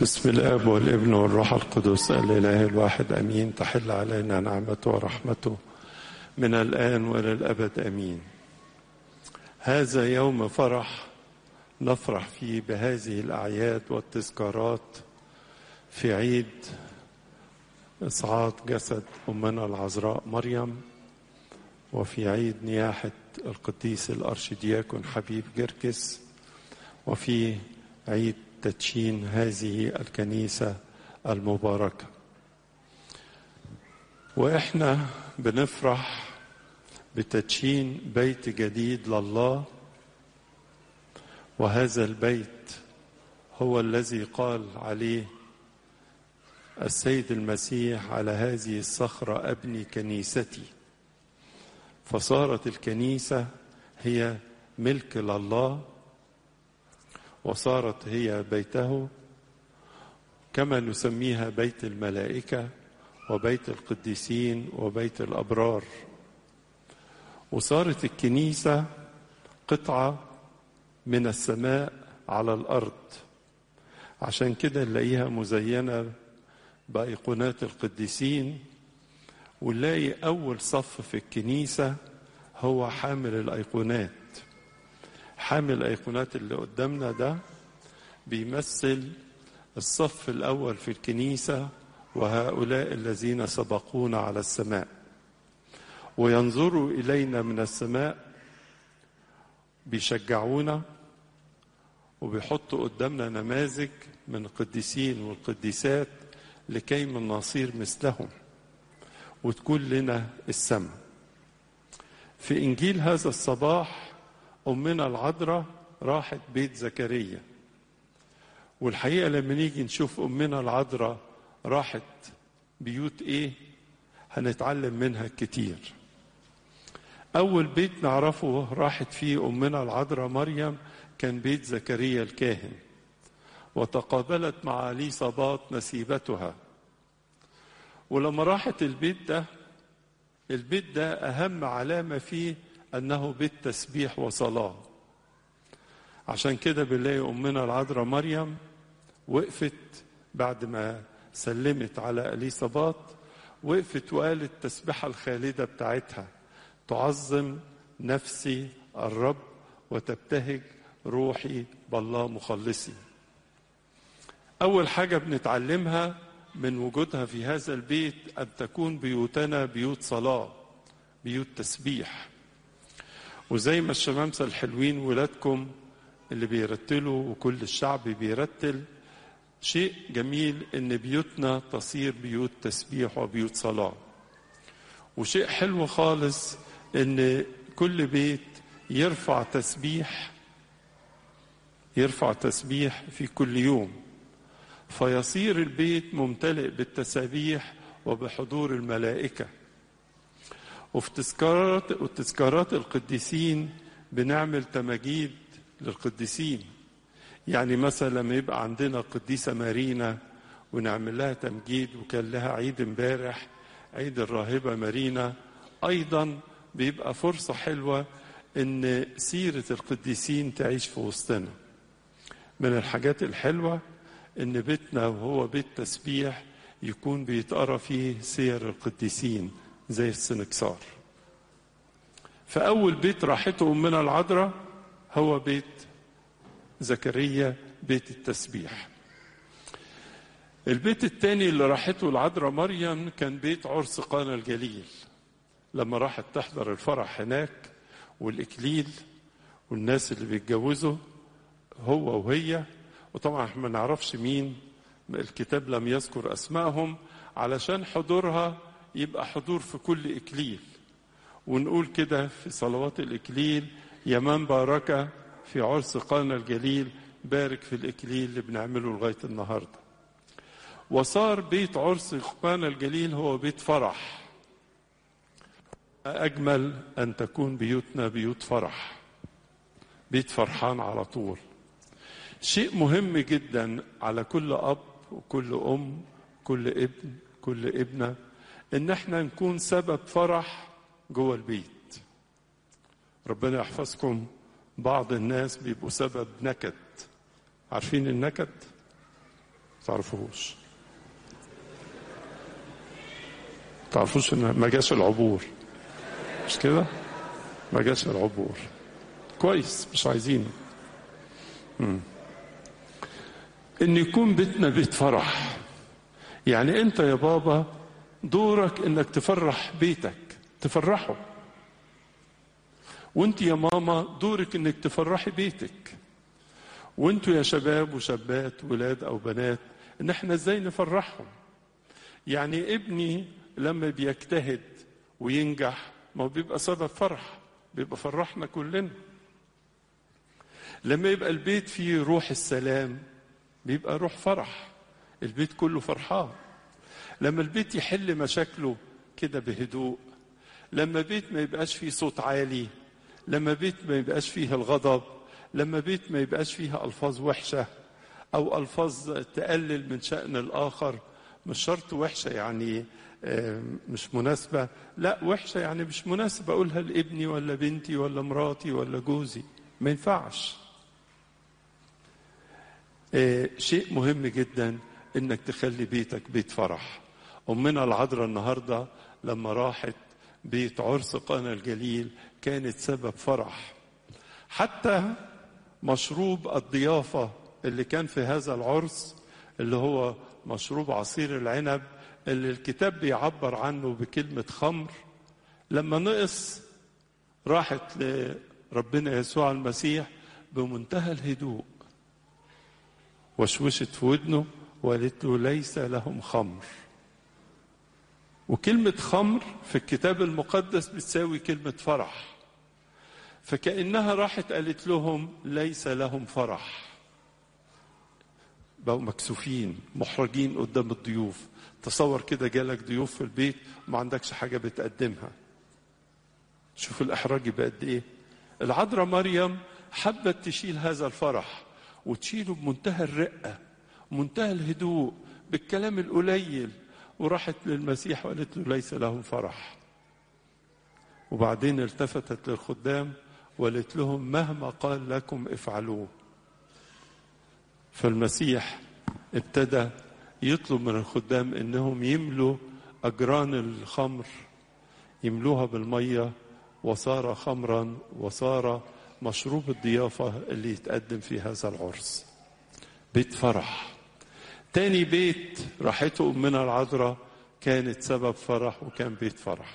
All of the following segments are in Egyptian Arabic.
بسم الاب والابن والروح القدس الاله الواحد امين تحل علينا نعمته ورحمته من الان والى الابد امين هذا يوم فرح نفرح فيه بهذه الاعياد والتذكارات في عيد اصعاد جسد امنا العذراء مريم وفي عيد نياحه القديس الارشدياكون حبيب جركس وفي عيد تدشين هذه الكنيسة المباركة وإحنا بنفرح بتدشين بيت جديد لله وهذا البيت هو الذي قال عليه السيد المسيح على هذه الصخرة أبني كنيستي فصارت الكنيسة هي ملك لله وصارت هي بيته كما نسميها بيت الملائكه وبيت القديسين وبيت الابرار وصارت الكنيسه قطعه من السماء على الارض عشان كده نلاقيها مزينه بايقونات القديسين ونلاقي اول صف في الكنيسه هو حامل الايقونات حامل الايقونات اللي قدامنا ده بيمثل الصف الاول في الكنيسه وهؤلاء الذين سبقونا على السماء وينظروا الينا من السماء بيشجعونا وبيحطوا قدامنا نماذج من القديسين والقديسات لكي من نصير مثلهم وتكون لنا السماء في انجيل هذا الصباح أمنا العذراء راحت بيت زكريا والحقيقة لما نيجي نشوف أمنا العذراء راحت بيوت إيه هنتعلم منها كتير أول بيت نعرفه راحت فيه أمنا العذراء مريم كان بيت زكريا الكاهن وتقابلت مع ليصابات نسيبتها ولما راحت البيت ده البيت ده أهم علامة فيه أنه بيت تسبيح وصلاة عشان كده بنلاقي أمنا العذراء مريم وقفت بعد ما سلمت على أليصابات وقفت وقالت التسبيحة الخالدة بتاعتها تعظم نفسي الرب وتبتهج روحي بالله مخلصي أول حاجة بنتعلمها من وجودها في هذا البيت أن تكون بيوتنا بيوت صلاة بيوت تسبيح وزي ما الشمامسة الحلوين ولادكم اللي بيرتلوا وكل الشعب بيرتل شيء جميل ان بيوتنا تصير بيوت تسبيح وبيوت صلاة وشيء حلو خالص ان كل بيت يرفع تسبيح يرفع تسبيح في كل يوم فيصير البيت ممتلئ بالتسابيح وبحضور الملائكه وفي تذكارات وتذكارات القديسين بنعمل تماجيد للقديسين يعني مثلا لما يبقى عندنا قديسة مارينا ونعمل لها تمجيد وكان لها عيد امبارح عيد الراهبة مارينا أيضا بيبقى فرصة حلوة إن سيرة القديسين تعيش في وسطنا من الحاجات الحلوة إن بيتنا وهو بيت تسبيح يكون بيتقرا فيه سير القديسين زي السنكسار فأول بيت راحته أمنا العذراء هو بيت زكريا بيت التسبيح البيت الثاني اللي راحته العذراء مريم كان بيت عرس قانا الجليل لما راحت تحضر الفرح هناك والإكليل والناس اللي بيتجوزوا هو وهي وطبعا احنا ما نعرفش مين الكتاب لم يذكر أسمائهم علشان حضورها يبقى حضور في كل إكليل ونقول كده في صلوات الإكليل يا من بارك في عرس قانا الجليل بارك في الإكليل اللي بنعمله لغاية النهاردة وصار بيت عرس قانا الجليل هو بيت فرح أجمل أن تكون بيوتنا بيوت فرح بيت فرحان على طول شيء مهم جدا على كل أب وكل أم كل ابن كل ابنه ان احنا نكون سبب فرح جوه البيت ربنا يحفظكم بعض الناس بيبقوا سبب نكد عارفين النكد تعرفوش تعرفوش ان ما جاش العبور مش كده ما جاش العبور كويس مش عايزينه مم. ان يكون بيتنا بيت فرح يعني انت يا بابا دورك انك تفرح بيتك تفرحه وانت يا ماما دورك انك تفرحي بيتك وانتوا يا شباب وشابات ولاد او بنات ان احنا ازاي نفرحهم يعني ابني لما بيجتهد وينجح ما هو بيبقى سبب فرح بيبقى فرحنا كلنا لما يبقى البيت فيه روح السلام بيبقى روح فرح البيت كله فرحان لما البيت يحل مشاكله كده بهدوء لما بيت ما يبقاش فيه صوت عالي لما بيت ما يبقاش فيه الغضب لما بيت ما يبقاش فيها ألفاظ وحشة أو ألفاظ تقلل من شأن الآخر مش شرط وحشة يعني مش مناسبة لا وحشة يعني مش مناسبة أقولها لابني ولا بنتي ولا مراتي ولا جوزي ما ينفعش شيء مهم جدا انك تخلي بيتك بيت فرح امنا العذراء النهارده لما راحت بيت عرس قانا الجليل كانت سبب فرح حتى مشروب الضيافه اللي كان في هذا العرس اللي هو مشروب عصير العنب اللي الكتاب بيعبر عنه بكلمه خمر لما نقص راحت لربنا يسوع المسيح بمنتهى الهدوء وشوشت في ودنه وقالت له ليس لهم خمر وكلمة خمر في الكتاب المقدس بتساوي كلمة فرح فكأنها راحت قالت لهم ليس لهم فرح بقوا مكسوفين محرجين قدام الضيوف تصور كده جالك ضيوف في البيت وما عندكش حاجة بتقدمها شوف الإحراج يبقى قد إيه العذراء مريم حبت تشيل هذا الفرح وتشيله بمنتهى الرقة منتهى الهدوء بالكلام القليل وراحت للمسيح وقالت له ليس لهم فرح وبعدين التفتت للخدام وقالت لهم مهما قال لكم افعلوه فالمسيح ابتدى يطلب من الخدام انهم يملوا اجران الخمر يملوها بالميه وصار خمرا وصار مشروب الضيافة اللي يتقدم في هذا العرس بيت فرح تاني بيت راحته أمنا العذراء كانت سبب فرح وكان بيت فرح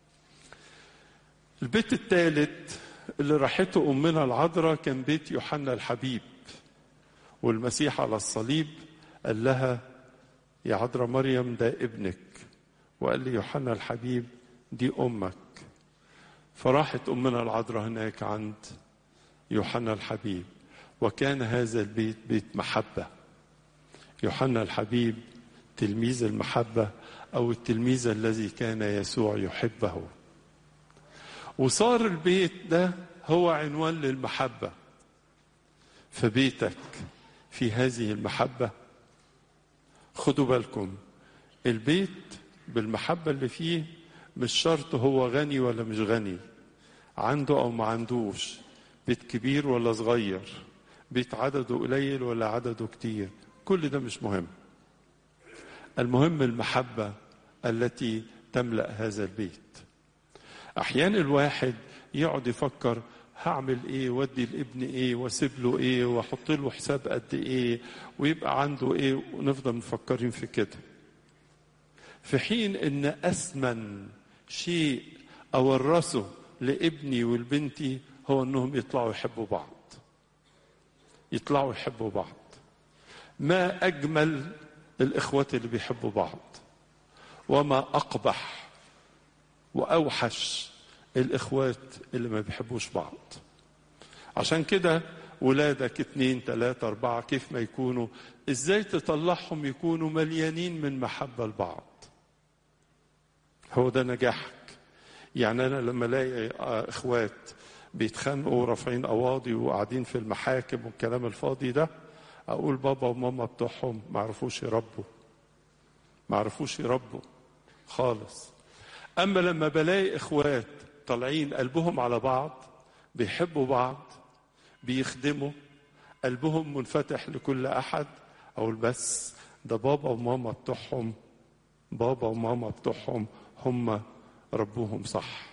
البيت الثالث اللي راحته أمنا العذراء كان بيت يوحنا الحبيب والمسيح على الصليب قال لها يا عذراء مريم ده ابنك وقال لي يوحنا الحبيب دي أمك فراحت أمنا العذراء هناك عند يوحنا الحبيب وكان هذا البيت بيت محبة يوحنا الحبيب تلميذ المحبة أو التلميذ الذي كان يسوع يحبه وصار البيت ده هو عنوان للمحبة فبيتك في هذه المحبة خدوا بالكم البيت بالمحبة اللي فيه مش شرط هو غني ولا مش غني عنده أو ما عندوش بيت كبير ولا صغير بيت عدده قليل ولا عدده كتير كل ده مش مهم المهم المحبة التي تملأ هذا البيت أحيانا الواحد يقعد يفكر هعمل ايه وادي الابن ايه واسيب له ايه واحط له حساب قد ايه ويبقى عنده ايه ونفضل مفكرين في كده في حين ان اثمن شيء اورثه لابني ولبنتي هو انهم يطلعوا يحبوا بعض يطلعوا يحبوا بعض ما اجمل الاخوات اللي بيحبوا بعض وما اقبح واوحش الاخوات اللي ما بيحبوش بعض عشان كده ولادك اتنين تلاتة اربعة كيف ما يكونوا ازاي تطلعهم يكونوا مليانين من محبة لبعض هو ده نجاحك يعني انا لما الاقي اخوات بيتخانقوا ورافعين قواضي وقاعدين في المحاكم والكلام الفاضي ده اقول بابا وماما بتوعهم ما عرفوش يربوا ما عرفوش يربوا خالص اما لما بلاقي اخوات طالعين قلبهم على بعض بيحبوا بعض بيخدموا قلبهم منفتح لكل احد اقول بس ده بابا وماما بتوعهم بابا وماما بتوعهم هم ربوهم صح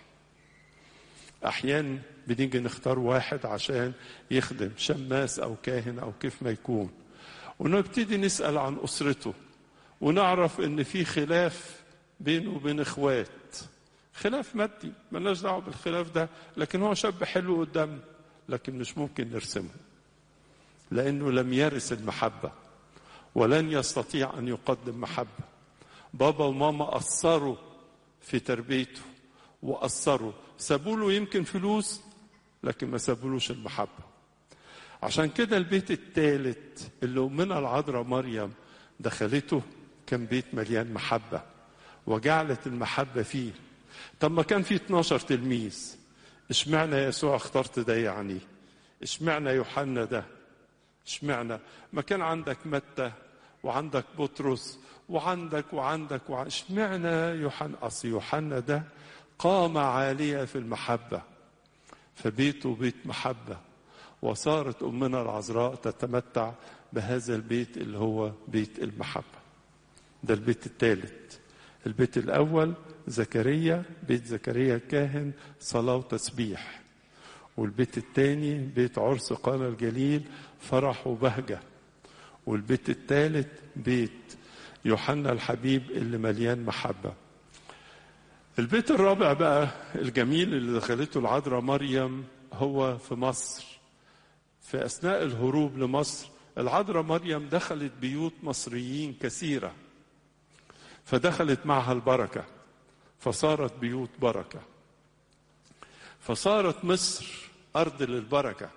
احيانا بنيجي نختار واحد عشان يخدم شماس او كاهن او كيف ما يكون ونبتدي نسال عن اسرته ونعرف ان في خلاف بينه وبين اخوات خلاف مادي ملناش دعوه بالخلاف ده لكن هو شاب حلو قدامنا لكن مش ممكن نرسمه لانه لم يرث المحبه ولن يستطيع ان يقدم محبه بابا وماما قصروا في تربيته وقصروا سابوا له يمكن فلوس لكن ما سابولوش المحبه عشان كده البيت الثالث اللي امنا العذراء مريم دخلته كان بيت مليان محبه وجعلت المحبه فيه طب ما كان في 12 تلميذ اشمعنى يسوع اخترت ده يعني اشمعنى يوحنا ده اشمعنى ما كان عندك متى وعندك بطرس وعندك وعندك وع- اشمعنى يوحنا اصل يوحنا ده قام عالية في المحبة فبيته بيت محبة وصارت أمنا العذراء تتمتع بهذا البيت اللي هو بيت المحبة ده البيت الثالث البيت الأول زكريا بيت زكريا الكاهن صلاة وتسبيح والبيت الثاني بيت عرس قانا الجليل فرح وبهجة والبيت الثالث بيت يوحنا الحبيب اللي مليان محبة البيت الرابع بقى الجميل اللي دخلته العذراء مريم هو في مصر في أثناء الهروب لمصر العذراء مريم دخلت بيوت مصريين كثيرة فدخلت معها البركة فصارت بيوت بركة فصارت مصر أرض للبركة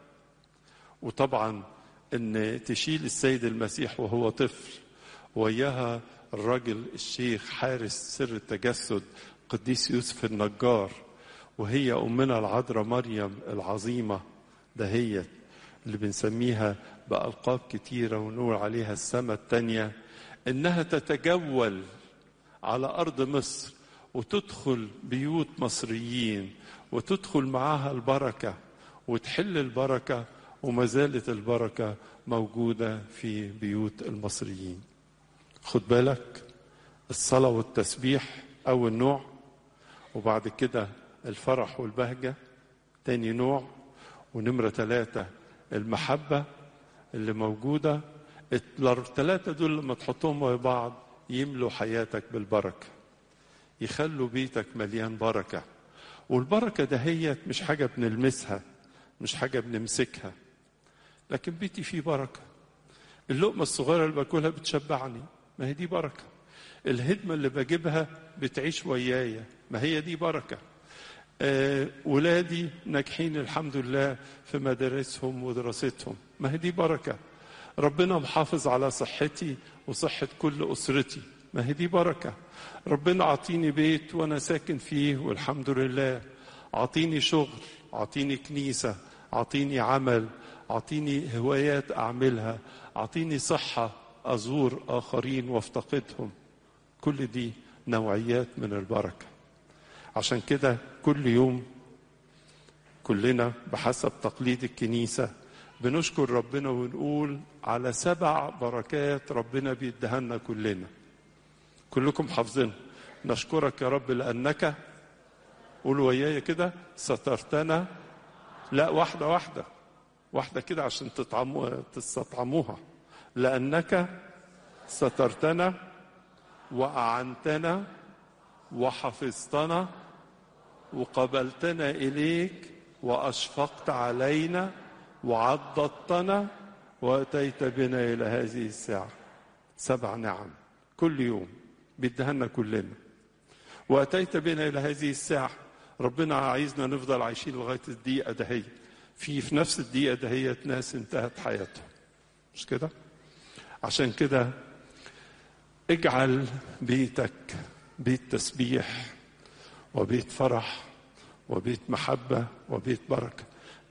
وطبعا ان تشيل السيد المسيح وهو طفل وياها الراجل الشيخ حارس سر التجسد قديس يوسف النجار وهي امنا العذراء مريم العظيمه دهيت اللي بنسميها بألقاب كتيرة ونقول عليها السماء التانية إنها تتجول على أرض مصر وتدخل بيوت مصريين وتدخل معاها البركة وتحل البركة وما زالت البركة موجودة في بيوت المصريين خد بالك الصلاة والتسبيح أول نوع وبعد كده الفرح والبهجة تاني نوع ونمرة ثلاثة المحبة اللي موجودة الثلاثة دول لما تحطهم مع بعض يملوا حياتك بالبركة يخلوا بيتك مليان بركة والبركة دهيت مش حاجة بنلمسها مش حاجة بنمسكها لكن بيتي فيه بركة اللقمة الصغيرة اللي باكلها بتشبعني ما هي دي بركة الهدمة اللي بجيبها بتعيش ويايا ما هي دي بركة آه ولادي ناجحين الحمد لله في مدارسهم ودراستهم ما هي دي بركة ربنا محافظ على صحتي وصحة كل أسرتي ما هي دي بركة ربنا عطيني بيت وأنا ساكن فيه والحمد لله عطيني شغل عطيني كنيسة عطيني عمل عطيني هوايات أعملها عطيني صحة أزور آخرين وافتقدهم كل دي نوعيات من البركة عشان كده كل يوم كلنا بحسب تقليد الكنيسة بنشكر ربنا ونقول على سبع بركات ربنا بيديها لنا كلنا كلكم حافظينها نشكرك يا رب لأنك قولوا ويايا كده سترتنا لا واحدة واحدة واحدة كده عشان تطعموا تستطعموها لأنك سترتنا وأعنتنا وحفظتنا وقبلتنا إليك وأشفقت علينا وعضدتنا وأتيت بنا إلى هذه الساعة سبع نعم كل يوم بيديها لنا كلنا وأتيت بنا إلى هذه الساعة ربنا عايزنا نفضل عايشين لغاية الدقيقة دهية في في نفس الدقيقة دهية ناس انتهت حياتهم مش كده عشان كده اجعل بيتك بيت تسبيح وبيت فرح وبيت محبة وبيت بركة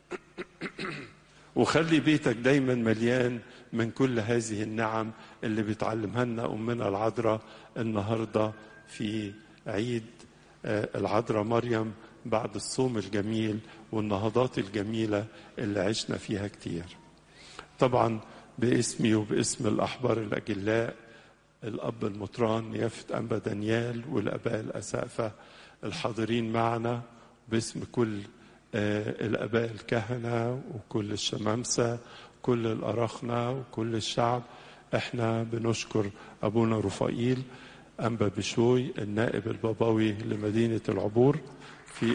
وخلي بيتك دايما مليان من كل هذه النعم اللي بتعلمها لنا أمنا العذراء النهاردة في عيد العذراء مريم بعد الصوم الجميل والنهضات الجميلة اللي عشنا فيها كتير طبعا باسمي وباسم الأحبار الأجلاء الأب المطران نيافة أنبا دانيال والآباء الأسافة الحاضرين معنا باسم كل الآباء الكهنة وكل الشمامسة كل الأراخنة وكل الشعب احنا بنشكر أبونا رفائيل أنبا بشوي النائب البابوي لمدينة العبور في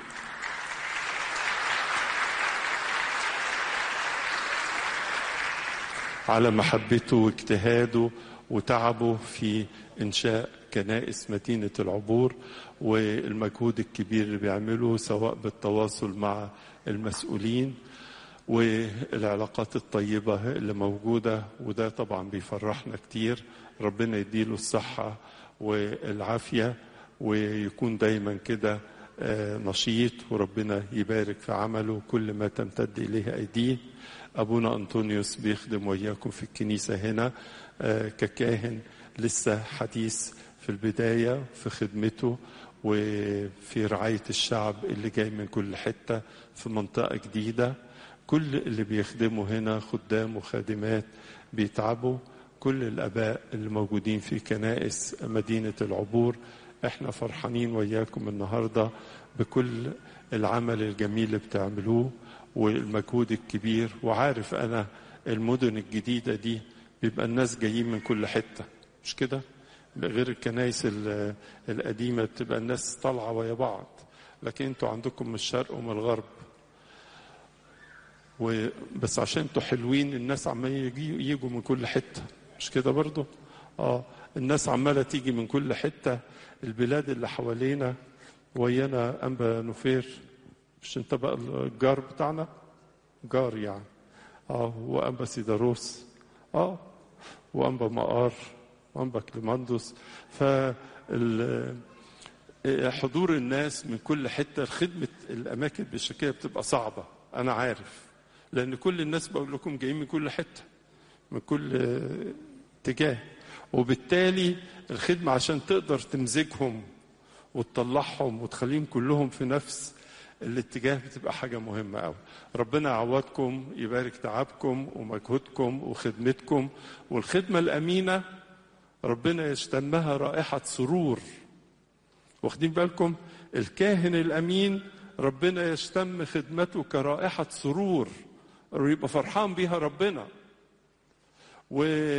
على محبته واجتهاده وتعبه في إنشاء كنائس مدينة العبور والمجهود الكبير اللي بيعمله سواء بالتواصل مع المسؤولين والعلاقات الطيبة اللي موجودة وده طبعا بيفرحنا كتير ربنا يديله الصحة والعافية ويكون دايما كده نشيط وربنا يبارك في عمله كل ما تمتد إليه أيديه أبونا أنطونيوس بيخدم وياكم في الكنيسة هنا ككاهن لسه حديث في البداية في خدمته وفي رعاية الشعب اللي جاي من كل حتة في منطقة جديدة كل اللي بيخدموا هنا خدام وخادمات بيتعبوا كل الآباء اللي موجودين في كنائس مدينة العبور احنا فرحانين وياكم النهاردة بكل العمل الجميل اللي بتعملوه والمجهود الكبير وعارف أنا المدن الجديدة دي بيبقى الناس جايين من كل حتة مش كده غير الكنائس القديمة بتبقى الناس طالعة ويا بعض لكن انتوا عندكم من الشرق ومن الغرب وبس عشان انتوا حلوين الناس عمالين يجوا من كل حتة مش كده برضو اه الناس عمالة تيجي من كل حتة البلاد اللي حوالينا ويانا أنبا نفير مش انت بقى الجار بتاعنا جار يعني اه وأنبا سيداروس اه وأنبا مقار وأنبا كليماندوس ف حضور الناس من كل حتة خدمة الأماكن بالشكاية بتبقى صعبة أنا عارف لأن كل الناس بقول لكم جايين من كل حتة من كل اتجاه وبالتالي الخدمة عشان تقدر تمزجهم وتطلعهم وتخليهم كلهم في نفس الاتجاه بتبقى حاجة مهمة قوي ربنا يعوضكم يبارك تعبكم ومجهودكم وخدمتكم والخدمة الأمينة ربنا يشتمها رائحة سرور واخدين بالكم الكاهن الأمين ربنا يشتم خدمته كرائحة سرور يبقى فرحان بيها ربنا و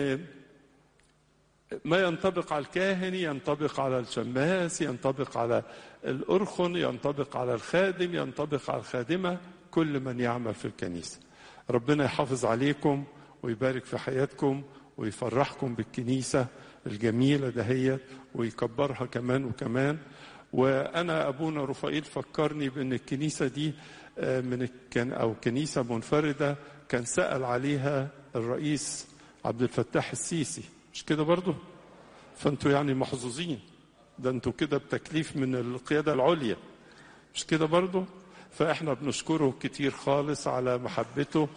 ما ينطبق على الكاهن ينطبق على الشماس ينطبق على الأرخن ينطبق على الخادم ينطبق على الخادمة كل من يعمل في الكنيسة ربنا يحافظ عليكم ويبارك في حياتكم ويفرحكم بالكنيسة الجميلة دهيت ويكبرها كمان وكمان وأنا أبونا رفائيل فكرني بأن الكنيسة دي من كان أو كنيسة منفردة كان سأل عليها الرئيس عبد الفتاح السيسي مش كده برضه فانتوا يعني محظوظين ده انتوا كده بتكليف من القيادة العليا مش كده برضه فاحنا بنشكره كتير خالص على محبته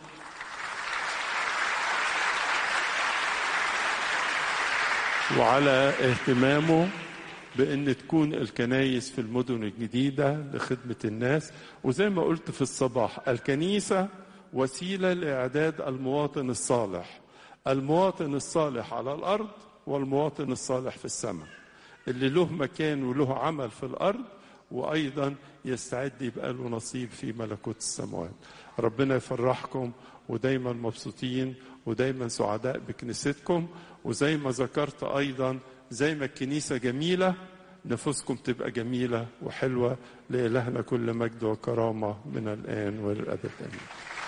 وعلى اهتمامه بان تكون الكنايس في المدن الجديده لخدمه الناس وزي ما قلت في الصباح الكنيسه وسيله لاعداد المواطن الصالح المواطن الصالح على الارض والمواطن الصالح في السماء اللي له مكان وله عمل في الارض وايضا يستعد يبقى له نصيب في ملكوت السماوات ربنا يفرحكم ودايما مبسوطين ودايما سعداء بكنيستكم وزي ما ذكرت ايضا زي ما الكنيسه جميله نفوسكم تبقى جميله وحلوه لالهنا كل مجد وكرامه من الان والابد امين